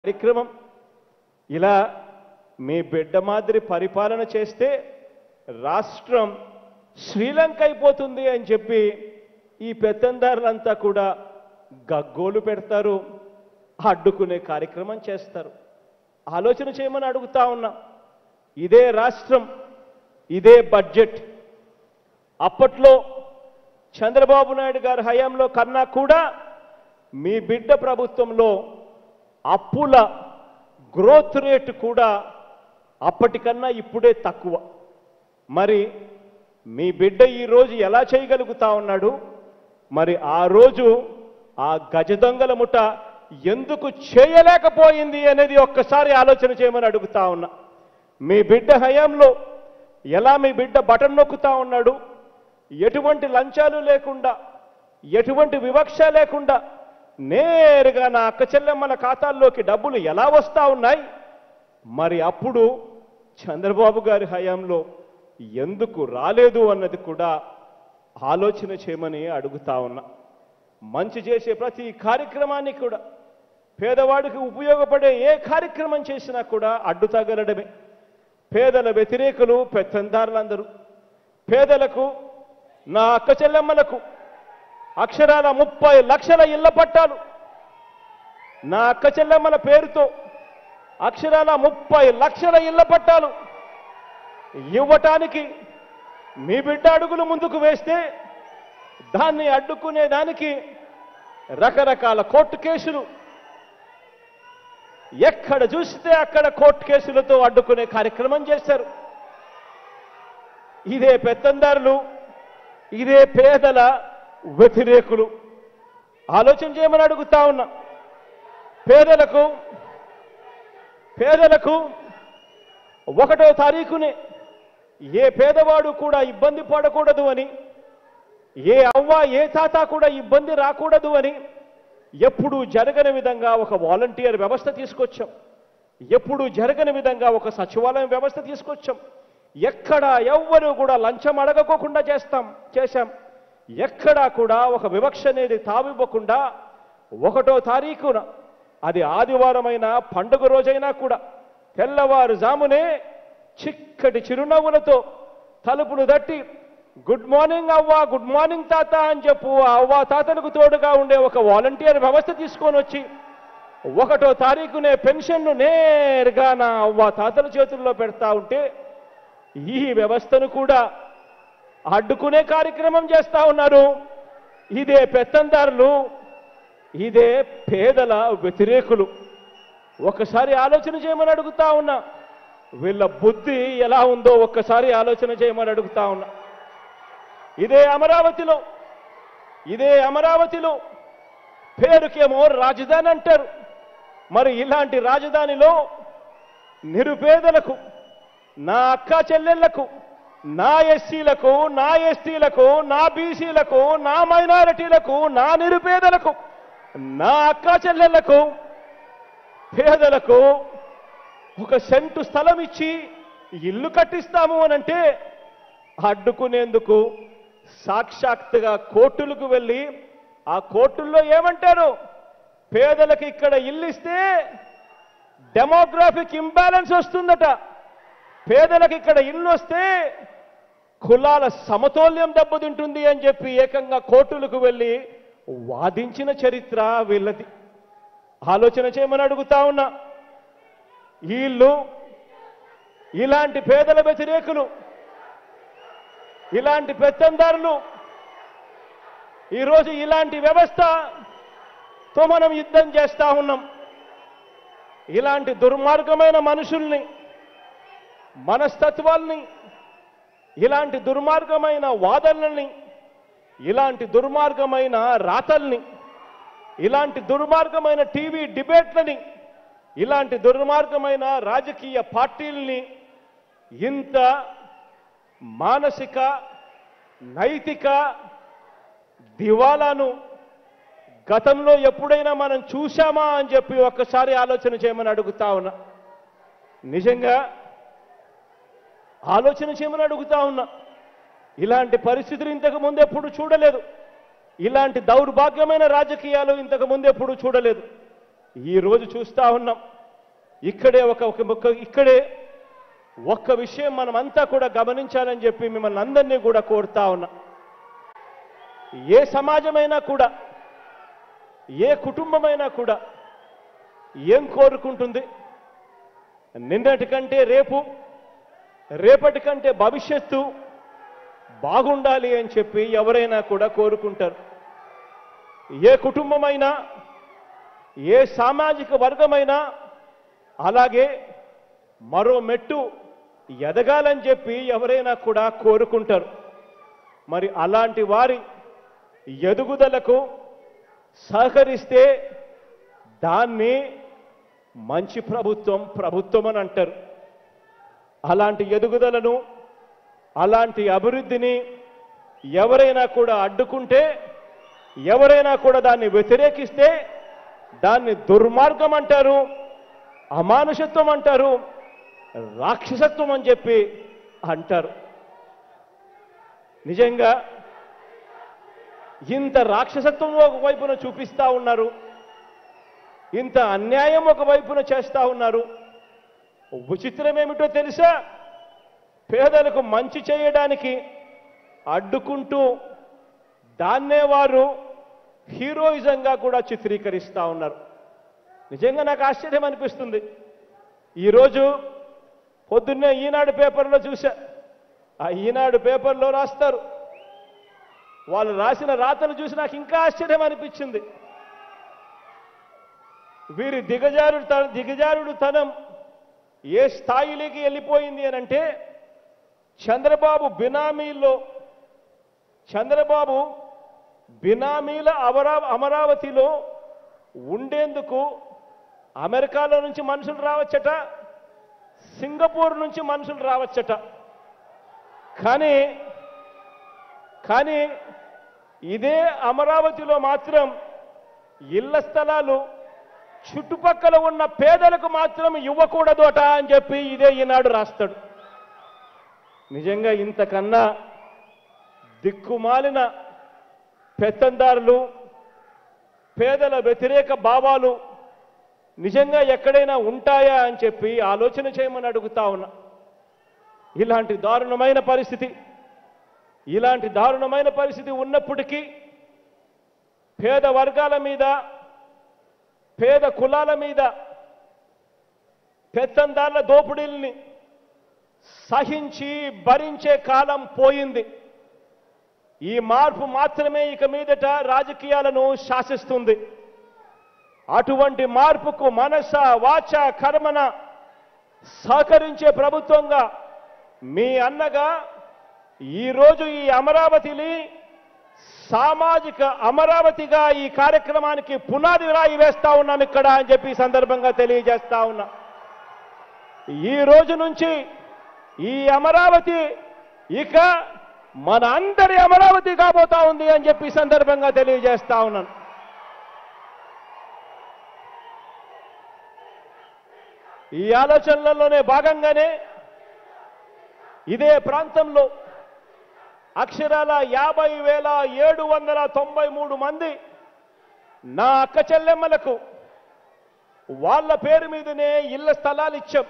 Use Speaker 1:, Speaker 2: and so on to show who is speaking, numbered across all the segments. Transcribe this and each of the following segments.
Speaker 1: కార్యక్రమం ఇలా మీ బిడ్డ మాదిరి పరిపాలన చేస్తే రాష్ట్రం శ్రీలంక అయిపోతుంది అని చెప్పి ఈ పెత్తందారులంతా కూడా గగ్గోలు పెడతారు అడ్డుకునే కార్యక్రమం చేస్తారు ఆలోచన చేయమని అడుగుతా ఉన్నా ఇదే రాష్ట్రం ఇదే బడ్జెట్ అప్పట్లో చంద్రబాబు నాయుడు గారి హయాంలో కన్నా కూడా మీ బిడ్డ ప్రభుత్వంలో అప్పుల గ్రోత్ రేటు కూడా అప్పటికన్నా ఇప్పుడే తక్కువ మరి మీ బిడ్డ ఈరోజు ఎలా చేయగలుగుతా ఉన్నాడు మరి ఆ రోజు ఆ గజ దొంగల ముఠ ఎందుకు చేయలేకపోయింది అనేది ఒక్కసారి ఆలోచన చేయమని అడుగుతా ఉన్నా మీ బిడ్డ హయాంలో ఎలా మీ బిడ్డ బటన్ నొక్కుతా ఉన్నాడు ఎటువంటి లంచాలు లేకుండా ఎటువంటి వివక్ష లేకుండా నేరుగా నా అక్క చెల్లెమ్మల ఖాతాల్లోకి డబ్బులు ఎలా వస్తా ఉన్నాయి మరి అప్పుడు చంద్రబాబు గారి హయాంలో ఎందుకు రాలేదు అన్నది కూడా ఆలోచన చేయమని అడుగుతా ఉన్నా మంచి చేసే ప్రతి కార్యక్రమాన్ని కూడా పేదవాడికి ఉపయోగపడే ఏ కార్యక్రమం చేసినా కూడా అడ్డు తగలడమే పేదల వ్యతిరేకులు పెత్తందారులందరూ పేదలకు నా అక్క చెల్లెమ్మలకు అక్షరాల ముప్పై లక్షల ఇళ్ల పట్టాలు నా అక్క చెల్లెమ్మల పేరుతో అక్షరాల ముప్పై లక్షల ఇళ్ల పట్టాలు ఇవ్వటానికి మీ బిడ్డ అడుగులు ముందుకు వేస్తే దాన్ని అడ్డుకునే దానికి రకరకాల కోర్టు కేసులు ఎక్కడ చూస్తే అక్కడ కోర్టు కేసులతో అడ్డుకునే కార్యక్రమం చేశారు ఇదే పెత్తందారులు ఇదే పేదల వ్యతిరేకులు ఆలోచన చేయమని అడుగుతా ఉన్నా పేదలకు పేదలకు ఒకటో తారీఖునే ఏ పేదవాడు కూడా ఇబ్బంది పడకూడదు అని ఏ అవ్వ ఏ తాత కూడా ఇబ్బంది రాకూడదు అని ఎప్పుడు జరగని విధంగా ఒక వాలంటీర్ వ్యవస్థ తీసుకొచ్చాం ఎప్పుడు జరగని విధంగా ఒక సచివాలయం వ్యవస్థ తీసుకొచ్చాం ఎక్కడ ఎవ్వరూ కూడా లంచం అడగకోకుండా చేస్తాం చేశాం ఎక్కడా కూడా ఒక వివక్ష అనేది తావివ్వకుండా ఒకటో తారీఖున అది ఆదివారమైన పండుగ రోజైనా కూడా తెల్లవారుజామునే చిక్కటి చిరునవ్వులతో తలుపులు తట్టి గుడ్ మార్నింగ్ అవ్వ గుడ్ మార్నింగ్ తాత అని చెప్పు ఆ అవ్వ తాతలకు తోడుగా ఉండే ఒక వాలంటీర్ వ్యవస్థ తీసుకొని వచ్చి ఒకటో తారీఖునే పెన్షన్ను నేరుగా నా అవ్వ తాతల చేతుల్లో పెడతా ఉంటే ఈ వ్యవస్థను కూడా అడ్డుకునే కార్యక్రమం చేస్తా ఉన్నారు ఇదే పెత్తందారులు ఇదే పేదల వ్యతిరేకులు ఒకసారి ఆలోచన చేయమని అడుగుతా ఉన్నా వీళ్ళ బుద్ధి ఎలా ఉందో ఒక్కసారి ఆలోచన చేయమని అడుగుతా ఉన్నా ఇదే అమరావతిలో ఇదే అమరావతిలో పేరుకేమో రాజధాని అంటారు మరి ఇలాంటి రాజధానిలో నిరుపేదలకు నా అక్క చెల్లెళ్లకు నా ఎస్సీలకు నా ఎస్టీలకు నా బీసీలకు నా మైనారిటీలకు నా నిరుపేదలకు నా అక్క చెల్లెళ్లకు పేదలకు ఒక సెంటు స్థలం ఇచ్చి ఇల్లు కట్టిస్తాము అనంటే అడ్డుకునేందుకు సాక్షాత్తుగా కోర్టులకు వెళ్ళి ఆ కోర్టుల్లో ఏమంటారు పేదలకు ఇక్కడ ఇల్లు ఇస్తే డెమోగ్రాఫిక్ ఇంబ్యాలెన్స్ వస్తుందట పేదలకు ఇక్కడ ఇల్లు వస్తే కులాల సమతౌల్యం దెబ్బతింటుంది అని చెప్పి ఏకంగా కోర్టులకు వెళ్ళి వాదించిన చరిత్ర వీళ్ళది ఆలోచన చేయమని అడుగుతా ఉన్నా వీళ్ళు ఇలాంటి పేదల వ్యతిరేకులు ఇలాంటి పెత్తందారులు ఈరోజు ఇలాంటి వ్యవస్థతో మనం యుద్ధం చేస్తా ఉన్నాం ఇలాంటి దుర్మార్గమైన మనుషుల్ని మనస్తత్వాల్ని ఇలాంటి దుర్మార్గమైన వాదనల్ని ఇలాంటి దుర్మార్గమైన రాతల్ని ఇలాంటి దుర్మార్గమైన టీవీ డిబేట్లని ఇలాంటి దుర్మార్గమైన రాజకీయ పార్టీల్ని ఇంత మానసిక నైతిక దివాలాను గతంలో ఎప్పుడైనా మనం చూశామా అని చెప్పి ఒక్కసారి ఆలోచన చేయమని అడుగుతా ఉన్నా నిజంగా ఆలోచన చేయమని అడుగుతా ఉన్నా ఇలాంటి పరిస్థితులు ఇంతకు ముందు ఎప్పుడు చూడలేదు ఇలాంటి దౌర్భాగ్యమైన రాజకీయాలు ఇంతకు ముందు ఎప్పుడు చూడలేదు ఈ రోజు చూస్తా ఉన్నాం ఇక్కడే ఒక ఒక ఒక- ఇక్కడే ఒక్క విషయం మనమంతా కూడా గమనించాలని చెప్పి మిమ్మల్ని అందరినీ కూడా కోరుతా ఉన్నా ఏ సమాజమైనా కూడా ఏ కుటుంబమైనా కూడా ఏం కోరుకుంటుంది నిన్నటి కంటే రేపు రేపటి కంటే భవిష్యత్తు బాగుండాలి అని చెప్పి ఎవరైనా కూడా కోరుకుంటారు ఏ కుటుంబమైనా ఏ సామాజిక వర్గమైనా అలాగే మరో మెట్టు ఎదగాలని చెప్పి ఎవరైనా కూడా కోరుకుంటారు మరి అలాంటి వారి ఎదుగుదలకు సహకరిస్తే దాన్ని మంచి ప్రభుత్వం ప్రభుత్వం అని అంటారు అలాంటి ఎదుగుదలను అలాంటి అభివృద్ధిని ఎవరైనా కూడా అడ్డుకుంటే ఎవరైనా కూడా దాన్ని వ్యతిరేకిస్తే దాన్ని దుర్మార్గం అంటారు అమానుషత్వం అంటారు రాక్షసత్వం అని చెప్పి అంటారు నిజంగా ఇంత రాక్షసత్వం ఒకవైపున చూపిస్తా ఉన్నారు ఇంత అన్యాయం ఒకవైపున చేస్తా ఉన్నారు విచిత్రం ఏమిటో తెలుసా పేదలకు మంచి చేయడానికి అడ్డుకుంటూ దాన్నే వారు హీరోయిజంగా కూడా చిత్రీకరిస్తా ఉన్నారు నిజంగా నాకు ఆశ్చర్యం అనిపిస్తుంది ఈరోజు పొద్దున్నే ఈనాడు పేపర్లో చూసా ఆ ఈనాడు పేపర్లో రాస్తారు వాళ్ళు రాసిన రాతలు చూసి నాకు ఇంకా ఆశ్చర్యం అనిపించింది వీరి దిగజారుడు తన దిగజారుడు తనం ఏ స్థాయిలోకి వెళ్ళిపోయింది అని అంటే చంద్రబాబు బినామీల్లో చంద్రబాబు బినామీల అమరా అమరావతిలో ఉండేందుకు అమెరికాలో నుంచి మనుషులు రావచ్చట సింగపూర్ నుంచి మనుషులు రావచ్చట కానీ కానీ ఇదే అమరావతిలో మాత్రం ఇళ్ల స్థలాలు చుట్టుపక్కల ఉన్న పేదలకు మాత్రం ఇవ్వకూడదోట అని చెప్పి ఇదే ఈనాడు రాస్తాడు నిజంగా ఇంతకన్నా దిక్కుమాలిన పెత్తందారులు పేదల వ్యతిరేక భావాలు నిజంగా ఎక్కడైనా ఉంటాయా అని చెప్పి ఆలోచన చేయమని అడుగుతా ఉన్నా ఇలాంటి దారుణమైన పరిస్థితి ఇలాంటి దారుణమైన పరిస్థితి ఉన్నప్పటికీ పేద వర్గాల మీద పేద కులాల మీద పెత్తందారుల దోపిడీల్ని సహించి భరించే కాలం పోయింది ఈ మార్పు మాత్రమే ఇక మీదట రాజకీయాలను శాసిస్తుంది అటువంటి మార్పుకు మనస వాచ కర్మన సహకరించే ప్రభుత్వంగా మీ అన్నగా ఈరోజు ఈ అమరావతిని సామాజిక అమరావతిగా ఈ కార్యక్రమానికి పునాది రాయి వేస్తా ఉన్నాం ఇక్కడ అని చెప్పి ఈ సందర్భంగా తెలియజేస్తా ఉన్నా ఈ రోజు నుంచి ఈ అమరావతి ఇక మన అందరి అమరావతి కాబోతా ఉంది అని చెప్పి ఈ సందర్భంగా తెలియజేస్తా ఉన్నాను ఈ ఆలోచనలలోనే భాగంగానే ఇదే ప్రాంతంలో అక్షరాల యాభై వేల ఏడు వందల తొంభై మూడు మంది నా అక్క చెల్లెమ్మలకు వాళ్ళ పేరు మీదనే ఇళ్ల స్థలాలు ఇచ్చాం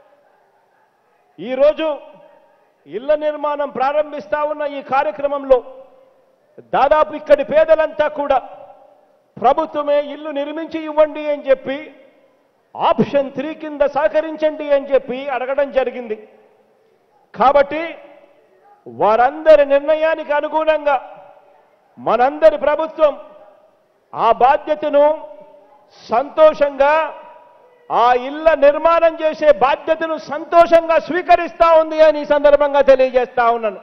Speaker 1: ఈరోజు ఇళ్ల నిర్మాణం ప్రారంభిస్తా ఉన్న ఈ కార్యక్రమంలో దాదాపు ఇక్కడి పేదలంతా కూడా ప్రభుత్వమే ఇల్లు నిర్మించి ఇవ్వండి అని చెప్పి ఆప్షన్ త్రీ కింద సహకరించండి అని చెప్పి అడగడం జరిగింది కాబట్టి వారందరి నిర్ణయానికి అనుగుణంగా మనందరి ప్రభుత్వం ఆ బాధ్యతను సంతోషంగా ఆ ఇళ్ల నిర్మాణం చేసే బాధ్యతను సంతోషంగా స్వీకరిస్తా ఉంది అని ఈ సందర్భంగా తెలియజేస్తా ఉన్నాను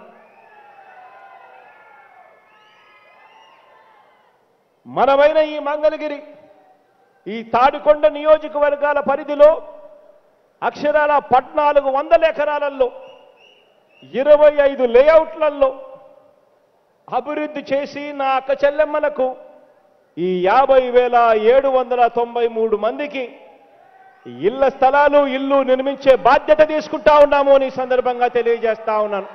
Speaker 1: మనమైన ఈ మంగళగిరి ఈ తాడికొండ నియోజకవర్గాల పరిధిలో అక్షరాల పద్నాలుగు వందల ఎకరాలలో ఇరవై ఐదు లేఅవుట్లలో అభివృద్ధి చేసి నా అక్క చెల్లెమ్మలకు ఈ యాభై వేల ఏడు వందల తొంభై మూడు మందికి ఇళ్ల స్థలాలు ఇల్లు నిర్మించే బాధ్యత తీసుకుంటా ఉన్నాము అని ఈ సందర్భంగా తెలియజేస్తా ఉన్నాను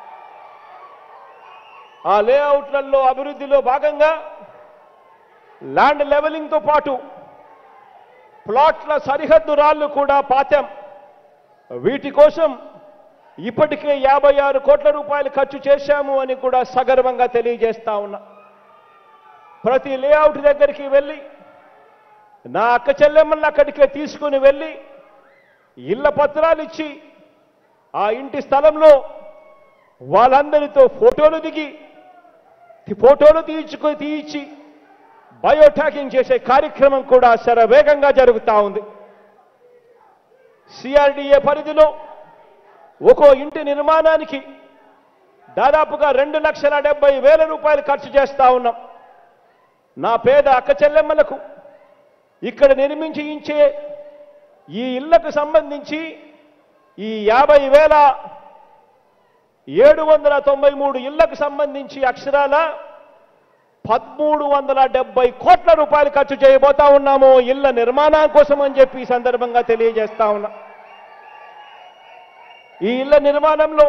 Speaker 1: ఆ లేఅవుట్లలో అభివృద్ధిలో భాగంగా ల్యాండ్ లెవెలింగ్తో పాటు ప్లాట్ల సరిహద్దు రాళ్లు కూడా పాతాం వీటి కోసం ఇప్పటికే యాభై ఆరు కోట్ల రూపాయలు ఖర్చు చేశాము అని కూడా సగర్వంగా తెలియజేస్తా ఉన్నా ప్రతి లేఅవుట్ దగ్గరికి వెళ్ళి నా అక్క చెల్లెమ్మల్ని అక్కడికే తీసుకుని వెళ్ళి ఇళ్ల పత్రాలు ఇచ్చి ఆ ఇంటి స్థలంలో వాళ్ళందరితో ఫోటోలు దిగి తి- ఫోటోలు తీయించుకొని తీయించి బయోటాకింగ్ చేసే కార్యక్రమం కూడా శరవేగంగా జరుగుతూ ఉంది సిఆర్డిఏ పరిధిలో ఒక్కో ఇంటి నిర్మాణానికి దాదాపుగా రెండు లక్షల డెబ్బై వేల రూపాయలు ఖర్చు చేస్తా ఉన్నాం నా పేద అక్క చెల్లెమ్మలకు ఇక్కడ నిర్మించి ఇచ్చే ఈ ఇళ్లకు సంబంధించి ఈ యాభై వేల ఏడు వందల తొంభై మూడు ఇళ్లకు సంబంధించి అక్షరాల పదమూడు వందల డెబ్బై కోట్ల రూపాయలు ఖర్చు చేయబోతా ఉన్నాము ఇళ్ల నిర్మాణం కోసం అని చెప్పి ఈ సందర్భంగా తెలియజేస్తా ఉన్నా ఈ ఇళ్ల నిర్మాణంలో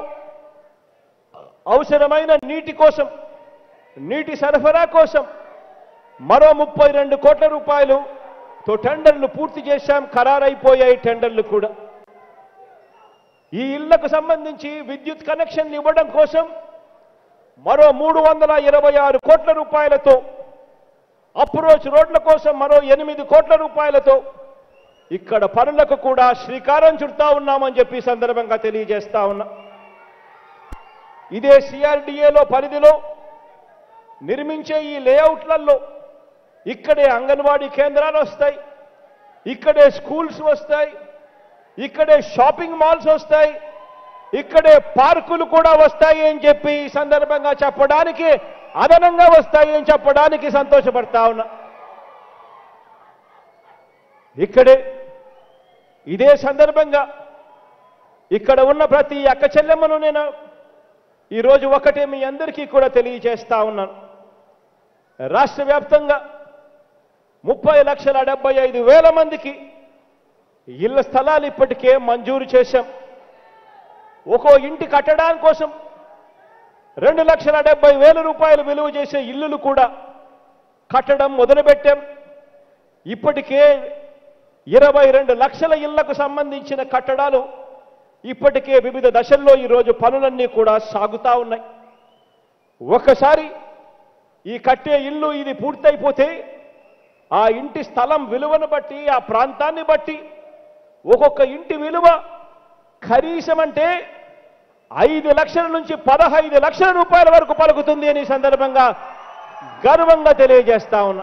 Speaker 1: అవసరమైన నీటి కోసం నీటి సరఫరా కోసం మరో ముప్పై రెండు కోట్ల రూపాయలుతో టెండర్లు పూర్తి చేశాం ఖరారైపోయాయి టెండర్లు కూడా ఈ ఇళ్లకు సంబంధించి విద్యుత్ కనెక్షన్లు ఇవ్వడం కోసం మరో మూడు వందల ఇరవై ఆరు కోట్ల రూపాయలతో అప్రోచ్ రోడ్ల కోసం మరో ఎనిమిది కోట్ల రూపాయలతో ఇక్కడ పనులకు కూడా శ్రీకారం చుడతా ఉన్నామని చెప్పి ఈ సందర్భంగా తెలియజేస్తా ఉన్నా ఇదే సిఆర్డిఏలో పరిధిలో నిర్మించే ఈ లేఅవుట్లలో ఇక్కడే అంగన్వాడీ కేంద్రాలు వస్తాయి ఇక్కడే స్కూల్స్ వస్తాయి ఇక్కడే షాపింగ్ మాల్స్ వస్తాయి ఇక్కడే పార్కులు కూడా వస్తాయి అని చెప్పి ఈ సందర్భంగా చెప్పడానికి అదనంగా వస్తాయి అని చెప్పడానికి సంతోషపడతా ఉన్నా ఇక్కడే ఇదే సందర్భంగా ఇక్కడ ఉన్న ప్రతి అక్క చెల్లెమ్మను నేను ఈరోజు ఒకటే మీ అందరికీ కూడా తెలియజేస్తా ఉన్నాను రాష్ట్ర వ్యాప్తంగా ముప్పై లక్షల డెబ్బై ఐదు వేల మందికి ఇళ్ల స్థలాలు ఇప్పటికే మంజూరు చేశాం ఒక్కో ఇంటి కట్టడానికి కోసం రెండు లక్షల డెబ్బై వేల రూపాయలు విలువ చేసే ఇల్లులు కూడా కట్టడం మొదలుపెట్టాం ఇప్పటికే ఇరవై రెండు లక్షల ఇళ్లకు సంబంధించిన కట్టడాలు ఇప్పటికే వివిధ దశల్లో ఈరోజు పనులన్నీ కూడా సాగుతా ఉన్నాయి ఒకసారి ఈ కట్టే ఇల్లు ఇది పూర్తయిపోతే ఆ ఇంటి స్థలం విలువను బట్టి ఆ ప్రాంతాన్ని బట్టి ఒక్కొక్క ఇంటి విలువ కనీసం అంటే ఐదు లక్షల నుంచి పదహైదు లక్షల రూపాయల వరకు పలుకుతుంది అని ఈ సందర్భంగా గర్వంగా తెలియజేస్తా ఉన్నా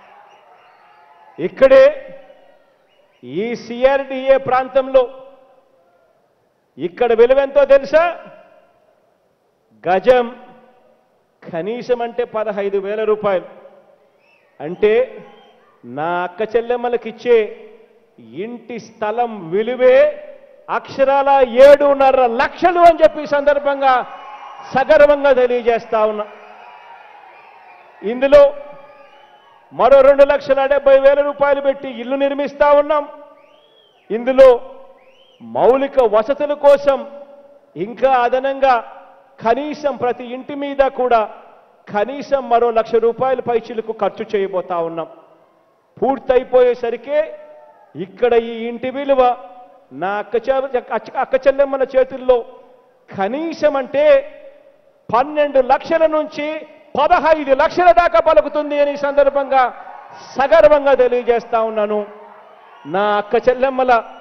Speaker 1: ఇక్కడే ఈ సిఆర్డిఏ ప్రాంతంలో ఇక్కడ విలువెంతో తెలుసా గజం కనీసం అంటే పదహైదు వేల రూపాయలు అంటే నా అక్క చెల్లెమ్మలకిచ్చే ఇంటి స్థలం విలువే అక్షరాల ఏడున్నర లక్షలు అని చెప్పి ఈ సందర్భంగా సగర్వంగా తెలియజేస్తా ఉన్నా ఇందులో మరో రెండు లక్షల డెబ్బై వేల రూపాయలు పెట్టి ఇల్లు నిర్మిస్తా ఉన్నాం ఇందులో మౌలిక వసతుల కోసం ఇంకా అదనంగా కనీసం ప్రతి ఇంటి మీద కూడా కనీసం మరో లక్ష రూపాయల పైచీలకు ఖర్చు చేయబోతా ఉన్నాం పూర్తయిపోయేసరికే ఇక్కడ ఈ ఇంటి విలువ నా అక్క చె- అచ్చ- అక్క చెల్లెమ్మల చేతుల్లో కనీసం అంటే పన్నెండు లక్షల నుంచి పదహైదు లక్షల దాకా పలుకుతుంది అని ఈ సందర్భంగా సగర్వంగా తెలియజేస్తా ఉన్నాను నా అక్క చెల్లెమ్మల